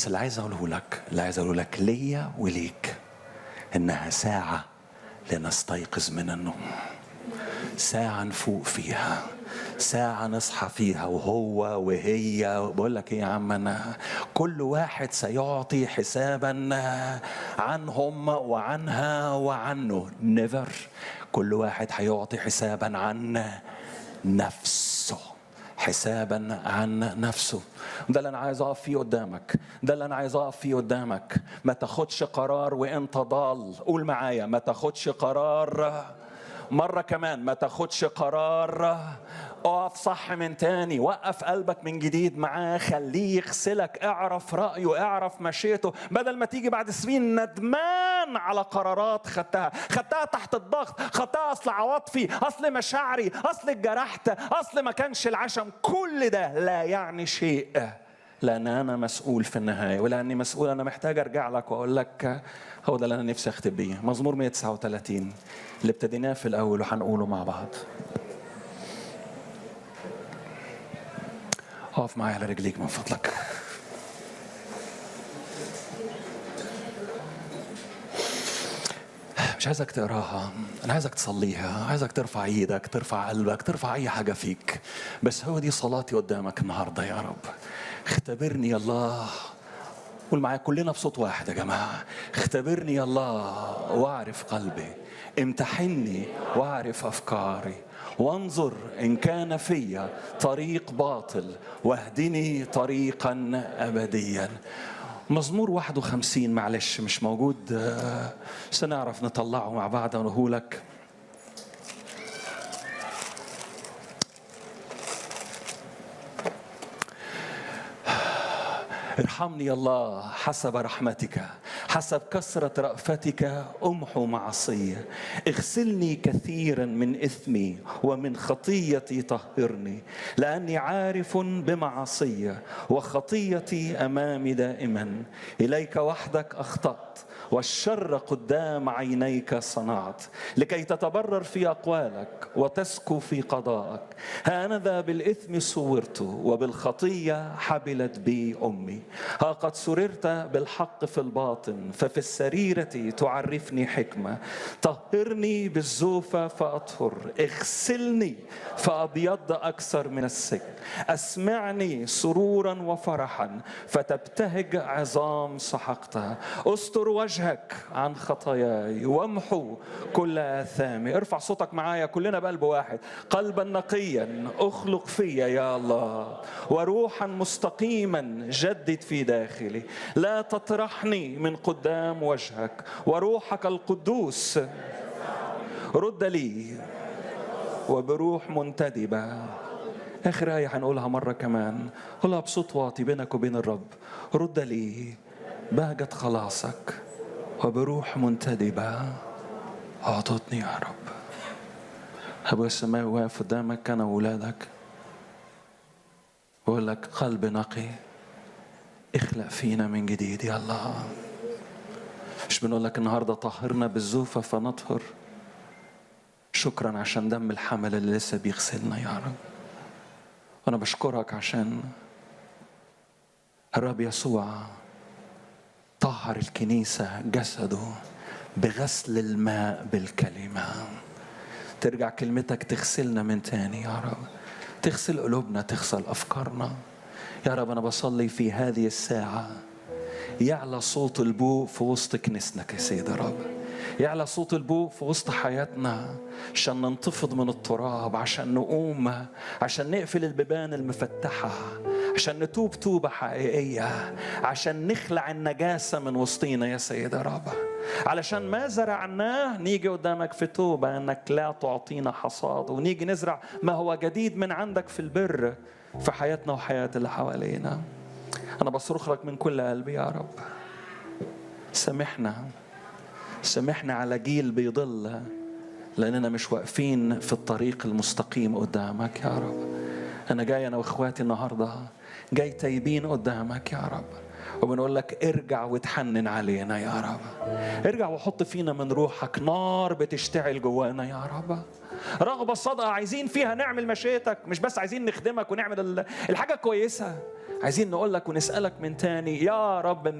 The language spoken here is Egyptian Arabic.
بس اللي عايز اقوله لك اللي عايز اقوله لك ليا وليك انها ساعه لنستيقظ من النوم ساعه نفوق فيها ساعة نصحى فيها وهو وهي بقول لك ايه يا عم انا كل واحد سيعطي حسابا عنهم وعنها وعنه نيفر كل واحد هيعطي حسابا عن نفسه حسابا عن نفسه ده اللي انا عايز اقف فيه قدامك ده اللي انا عايز اقف فيه قدامك ما تاخدش قرار وانت ضال قول معايا ما تاخدش قرار مرة كمان ما تاخدش قرار اقف صح من تاني وقف قلبك من جديد معاه خليه يغسلك اعرف رأيه اعرف مشيته بدل ما تيجي بعد سنين ندمان على قرارات خدتها خدتها تحت الضغط خدتها اصل عواطفي اصل مشاعري اصل اتجرحت اصل ما كانش العشم كل ده لا يعني شيء لان انا مسؤول في النهايه ولاني مسؤول انا محتاج ارجع لك واقول لك هو ده اللي انا نفسي اختم بيه مزمور 139 اللي ابتديناه في الاول وهنقوله مع بعض اقف معايا على رجليك من فضلك مش عايزك تقراها انا عايزك تصليها عايزك ترفع ايدك ترفع قلبك ترفع اي حاجه فيك بس هو دي صلاتي قدامك النهارده يا رب اختبرني يا الله قول معايا كلنا بصوت واحد يا جماعه اختبرني يا الله واعرف قلبي امتحني واعرف افكاري وانظر ان كان في طريق باطل واهدني طريقا ابديا مزمور 51 معلش مش موجود آه، بس نعرف نطلعه مع بعض ونقوله لك ارحمني يا الله حسب رحمتك حسب كثرة رأفتك أمحو معصية اغسلني كثيرا من إثمي ومن خطيتي طهرني لأني عارف بمعصية وخطيتي أمامي دائما إليك وحدك أخطأت والشر قدام عينيك صنعت لكي تتبرر في أقوالك وتسكو في قضائك هانذا بالإثم صورت وبالخطية حبلت بي أمي ها قد سررت بالحق في الباطن ففي السريرة تعرفني حكمة طهرني بالزوفة فأطهر اغسلني فأبيض أكثر من السك أسمعني سرورا وفرحا فتبتهج عظام سحقتها استر وجهك عن خطاياي وامحو كل آثامي ارفع صوتك معايا كلنا بقلب واحد قلبا نقيا اخلق فيا يا الله وروحا مستقيما جدد في داخلي لا تطرحني من قدام وجهك وروحك القدوس رد لي وبروح منتدبة آخر آية هنقولها مرة كمان قولها بصوت واطي بينك وبين الرب رد لي بهجة خلاصك وبروح منتدبة أعطتني يا رب أبويا السماوي واقف قدامك أنا وولادك بقول لك قلب نقي اخلق فينا من جديد يا الله مش بنقول لك النهارده طهرنا بالزوفة فنطهر شكرا عشان دم الحمل اللي لسه بيغسلنا يا رب وانا بشكرك عشان الرب يسوع طهر الكنيسة جسده بغسل الماء بالكلمة ترجع كلمتك تغسلنا من تاني يا رب تغسل قلوبنا تغسل أفكارنا يا رب أنا بصلي في هذه الساعة يعلى صوت البوق في وسط كنيستك يا سيد الرب يعلى صوت البوق في وسط حياتنا عشان ننتفض من التراب عشان نقوم عشان نقفل البيبان المفتحة عشان نتوب توبة حقيقية عشان نخلع النجاسة من وسطينا يا سيد الرب علشان ما زرعناه نيجي قدامك في توبة انك لا تعطينا حصاد ونيجي نزرع ما هو جديد من عندك في البر في حياتنا وحياة اللي حوالينا أنا بصرخ لك من كل قلبي يا رب سامحنا سامحنا على جيل بيضل لأننا مش واقفين في الطريق المستقيم قدامك يا رب أنا جاي أنا وإخواتي النهاردة جاي تايبين قدامك يا رب وبنقول لك ارجع وتحنن علينا يا رب ارجع وحط فينا من روحك نار بتشتعل جوانا يا رب رغبة صادقة عايزين فيها نعمل مشيتك مش بس عايزين نخدمك ونعمل ال- الحاجة كويسة عايزين نقول لك ونسألك من تاني يا رب